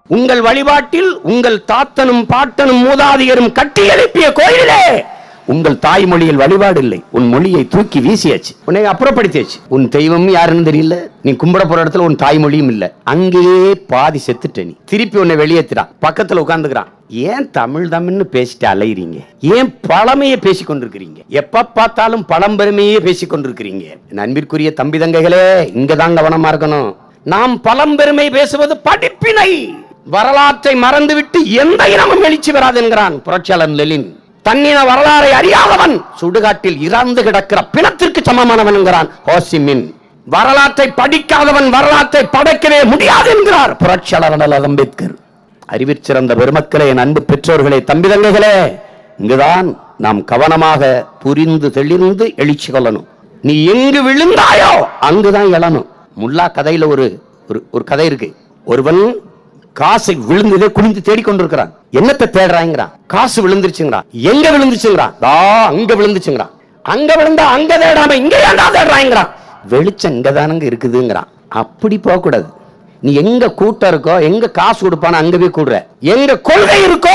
உங்கள் வழிபாட்டில் உங்கள் தாத்தனும் பாட்டனும் மூதாதையரும் கட்டி எழுப்பிய கோயிலே உங்கள் தாய்மொழியில் வழிபாடு இல்லை உன் மொழியை தூக்கி வீசியாச்சு உன்னை அப்புறப்படுத்தியாச்சு உன் தெய்வம் யாருன்னு தெரியல நீ கும்பிட போற இடத்துல உன் தாய்மொழியும் இல்ல அங்கேயே பாதி செத்துட்ட நீ திருப்பி உன்னை வெளியேத்துறான் பக்கத்துல உட்கார்ந்துக்கிறான் ஏன் தமிழ் தமிழ்னு பேசிட்டு அலையிறீங்க ஏன் பழமையை பேசிக் கொண்டிருக்கிறீங்க எப்ப பார்த்தாலும் பழம்பெருமையே பேசிக் கொண்டிருக்கிறீங்க என் அன்பிற்குரிய தம்பி தங்கைகளே இங்கதான் கவனமா இருக்கணும் நாம் பழம்பெருமை பேசுவது படிப்பினை வரலாற்றை மறந்துவிட்டு எந்த இனமும் எழுச்சி வராது என்கிறான் புரட்சியாளர் லெலின் தன்னின வரலாறை அறியாதவன் சுடுகாட்டில் இறந்து கிடக்கிற பிணத்திற்கு சமமானவன் என்கிறான் ஹோசிமின் வரலாற்றை படிக்காதவன் வரலாற்றை படைக்கவே முடியாது என்கிறார் புரட்சியாளர் அண்ணல் அம்பேத்கர் அறிவிற் சிறந்த பெருமக்களே என் அன்பு பெற்றோர்களே தம்பி தங்கைகளே இங்குதான் நாம் கவனமாக புரிந்து தெளிந்து எழுச்சி கொள்ளணும் நீ எங்கு விழுந்தாயோ அங்குதான் எழணும் முல்லா கதையில ஒரு ஒரு ஒரு கதை இருக்கு ஒருவன் காசை விழுந்ததே குனிந்து தேடிக்கொண்டிருக்கிறான் என்னத்தை தேடுறாங்கிறான் காசு விழுந்துருச்சுங்கிறான் எங்க விழுந்துச்சுங்கிறான் தா அங்க விழுந்துச்சுங்கிறான் அங்க விழுந்தா அங்க தேடாம இங்க ஏன்டா தேடுறாங்கிறான் வெளிச்சம் இங்கதானங்க இருக்குதுங்கிறான் அப்படி போக கூடாது நீ எங்க கூட்டம் இருக்கோ எங்க காசு கொடுப்பானோ அங்க போய் கூடுற எங்க கொள்கை இருக்கோ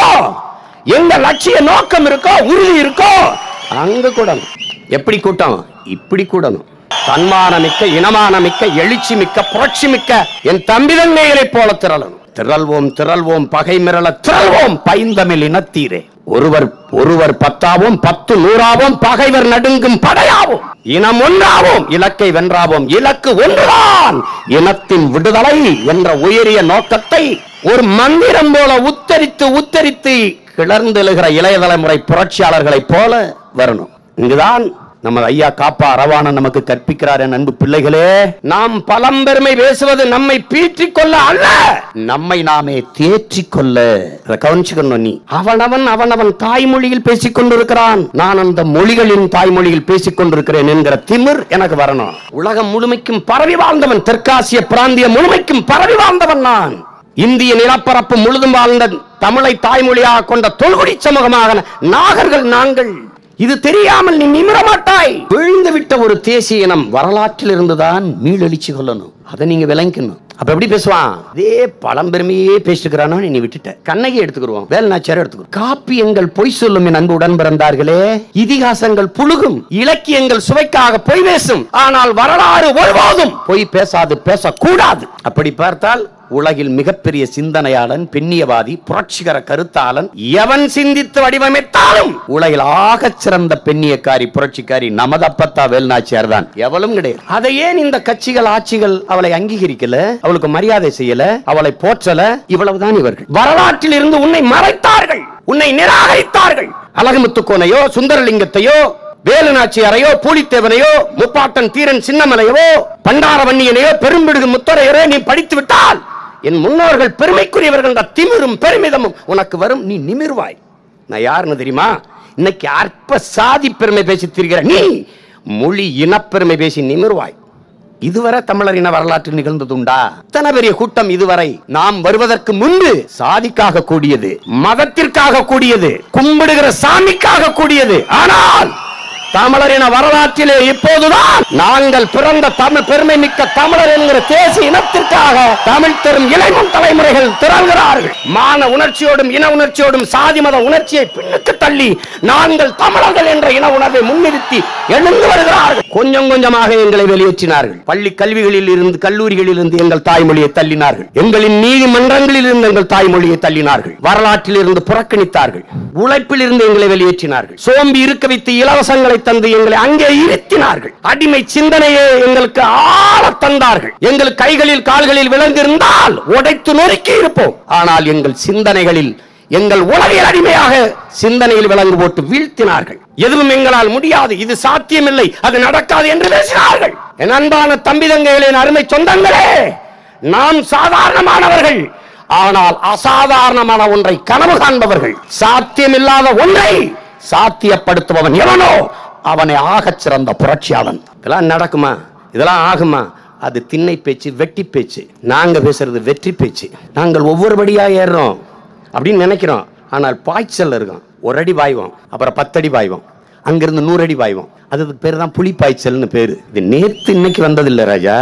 எங்க லட்சிய நோக்கம் இருக்கோ உறுதி இருக்கோ அங்க கூடணும் எப்படி கூட்டம் இப்படி கூடணும் தன்மானமிக்க இனமானமிக்க எழுச்சி மிக்க புரட்சி மிக்க என் தம்பிதங்கைகளைப் போல திரளணும் திரள்வோம் திரள்வோம் பகை மிரள திரள்வோம் பைந்தமிழ் இனத்தீரே ஒருவர் ஒருவர் பத்தாவோம் பத்து நூறாவோம் பகைவர் நடுங்கும் படையாவோம் இனம் ஒன்றாவோம் இலக்கை வென்றாவோம் இலக்கு ஒன்றுதான் இனத்தின் விடுதலை என்ற உயரிய நோக்கத்தை ஒரு மந்திரம் போல உத்தரித்து உத்தரித்து கிளர்ந்தெழுகிற இளைய தலைமுறை புரட்சியாளர்களைப் போல வரணும் இங்குதான் நம்ம ஐயா காப்பா அரவாணன் நமக்கு கற்பிக்கிறார் என் அன்பு பிள்ளைகளே நாம் பழம்பெருமை பேசுவது நம்மை பீற்றிக் கொள்ள அல்ல நம்மை நாமே தேற்றிக் கொள்ள இதை கவனிச்சுக்கணும் நீ அவனவன் அவனவன் தாய்மொழியில் பேசிக் கொண்டிருக்கிறான் நான் அந்த மொழிகளின் தாய்மொழியில் பேசிக் கொண்டிருக்கிறேன் என்கிற திமிர் எனக்கு வரணும் உலகம் முழுமைக்கும் பரவி வாழ்ந்தவன் தெற்காசிய பிராந்திய முழுமைக்கும் பரவி வாழ்ந்தவன் நான் இந்திய நிலப்பரப்பு முழுதும் வாழ்ந்த தமிழை தாய்மொழியாக கொண்ட தொல்குடி சமூகமாக நாகர்கள் நாங்கள் இது தெரியாமல் நீ நிமிர மாட்டாய் விழுந்து விட்ட ஒரு தேசிய இனம் வரலாற்றில் இருந்துதான் மீளெழுச்சி கொள்ளணும் அதை நீங்க விளங்கணும் அப்ப எப்படி பேசுவான் இதே பழம்பெருமையே பேசிக்கிறானோ நீ விட்டுட்ட கண்ணகி எடுத்துக்கிறோம் வேல்நாச்சியார் எடுத்துக்கிறோம் காப்பியங்கள் பொய் சொல்லும் என் அன்பு உடன் பிறந்தார்களே இதிகாசங்கள் புழுகும் இலக்கியங்கள் சுவைக்காக பொய் பேசும் ஆனால் வரலாறு ஒருபோதும் பொய் பேசாது பேசக்கூடாது அப்படி பார்த்தால் உலகில் மிகப்பெரிய சிந்தனையாளன் பெண்ணியவாதி புரட்சிகர கருத்தாளன் எவன் சிந்தித்து வடிவமைத்தாலும் உலகில் ஆகச் சிறந்த பெண்ணியக்காரி புரட்சிக்காரி நமது அப்பத்தா வேல்நாச்சியார் தான் எவளும் கிடையாது அதை ஏன் இந்த கட்சிகள் ஆட்சிகள் அவளை அங்கீகரிக்கல அவளுக்கு மரியாதை செய்யல அவளை போற்றல இவ்வளவுதான் இவர்கள் வரலாற்றில் இருந்து உன்னை மறைத்தார்கள் உன்னை நிராகரித்தார்கள் அழகுமுத்துக்கோனையோ சுந்தரலிங்கத்தையோ வேலுநாச்சியாரையோ பூலித்தேவனையோ முப்பாட்டன் தீரன் சின்னமலையவோ பண்டாரவன்னியனையோ பெரும்பிடுகு முத்தரையரோ நீ படித்து விட்டால் என் முன்னோர்கள் பெருமைக்குரியவர்கள் என்ற திமிரும் பெருமிதமும் உனக்கு வரும் நீ நிமிர்வாய் நான் யாருன்னு தெரியுமா இன்னைக்கு அற்ப சாதி பெருமை பேசி திரிகிற நீ மொழி இனப்பெருமை பேசி நிமிர்வாய் இதுவரை தமிழர் இன வரலாற்று நிகழ்ந்ததுண்டா இத்தனை பெரிய கூட்டம் இதுவரை நாம் வருவதற்கு முன்பு சாதிக்காக கூடியது மதத்திற்காக கூடியது கும்பிடுகிற சாமிக்காக கூடியது ஆனால் தமிழரின வரலாற்றிலே இப்போதுதான் நாங்கள் பிறந்த தமிழ் பெருமை மிக்க தமிழர் என்கிற தேசிய இனத்திற்காக தமிழ் தரும் இளைஞன் தலைமுறைகள் திரள்கிறார்கள் மான உணர்ச்சியோடும் இன உணர்ச்சியோடும் சாதி மத உணர்ச்சியை பின்னுக்கு தள்ளி நாங்கள் தமிழர்கள் என்ற இன உணர்வை முன்னிறுத்தி எழுந்து வருகிறார்கள் கொஞ்சம் கொஞ்சமாக எங்களை வெளியேற்றினார்கள் பள்ளி கல்விகளில் இருந்து கல்லூரிகளில் இருந்து எங்கள் தாய்மொழியை தள்ளினார்கள் எங்களின் நீதிமன்றங்களில் இருந்து எங்கள் தாய்மொழியை தள்ளினார்கள் வரலாற்றில் இருந்து புறக்கணித்தார்கள் உழைப்பில் இருந்து எங்களை வெளியேற்றினார்கள் சோம்பி இருக்க வைத்து இலவசங்களை தந்து எங்களை அங்கே இருத்தினார்கள் அடிமை சிந்தனையை எங்களுக்கு ஆள தந்தார்கள் எங்கள் கைகளில் கால்களில் விளங்கியிருந்தால் உடைத்து நொறுக்கி இருப்போம் ஆனால் எங்கள் சிந்தனைகளில் எங்கள் உலகில் அடிமையாக சிந்தனையில் விலங்கு போட்டு வீழ்த்தினார்கள் எதுவும் எங்களால் முடியாது இது சாத்தியமில்லை அது நடக்காது என்று பேசினார்கள் என் அன்பான தம்பிதங்கைகளின் அருமை சொந்தங்களே நாம் சாதாரணமானவர்கள் ஆனால் அசாதாரணமான ஒன்றை கனவு காண்பவர்கள் சாத்தியமில்லாத ஒன்றை சாத்தியப்படுத்துபவன் எவனோ அவனை ஆகச் சிறந்த புரட்சியாளன் இதெல்லாம் நடக்குமா இதெல்லாம் ஆகுமா அது திண்ணை பேச்சு வெட்டி பேச்சு நாங்க பேசுறது வெற்றி பேச்சு நாங்கள் ஒவ்வொருபடியா ஏறுறோம் அப்படின்னு நினைக்கிறோம் ஆனால் பாய்ச்சல் இருக்கும் ஒரு அடி பாய்வோம் அப்புறம் பத்தடி பாய்வோம் அங்கிருந்து நூறு அடி பாய்வோம் அதுக்கு பேர் தான் புலி பாய்ச்சல்னு பேரு இது நேத்து இன்னைக்கு வந்ததில்லை ராஜா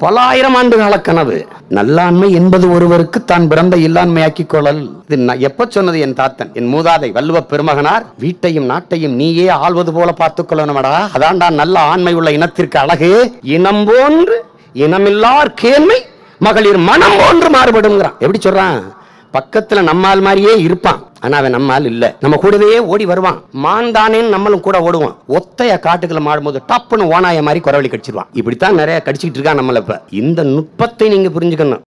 பல ஆயிரம் ஆண்டு கால கனவு நல்லாண்மை என்பது ஒருவருக்கு தான் பிறந்த இல்லாண்மையாக்கிக் கொள்ளல் இது நான் எப்ப சொன்னது என் தாத்தன் என் மூதாதை வள்ளுவ பெருமகனார் வீட்டையும் நாட்டையும் நீயே ஆள்வது போல பார்த்துக் கொள்ளணுமடா அதான்டா நல்ல ஆண்மை உள்ள இனத்திற்கு அழகு இனம் போன்று இனமில்லார் கேண்மை மகளிர் மனம் போன்று மாறுபடுங்கிறான் எப்படி சொல்றான் பக்கத்துல நம்மால் மாதிரியே இருப்பான் ஆனா அவன் நம்மால் இல்ல நம்ம கூடவே ஓடி வருவான் மான் தானேன்னு நம்மளும் கூட ஓடுவோம் ஒத்தைய காட்டுக்குள்ள மாடும்போது டப்புன்னு ஓனாய மாதிரி குறவழி கடிச்சிருவான் இப்படித்தான் நிறைய கடிச்சிட்டு இருக்கான் நம்மள இப்ப இந்த நுட்பத்தை நீங்க புரிஞ்சுக்கணும்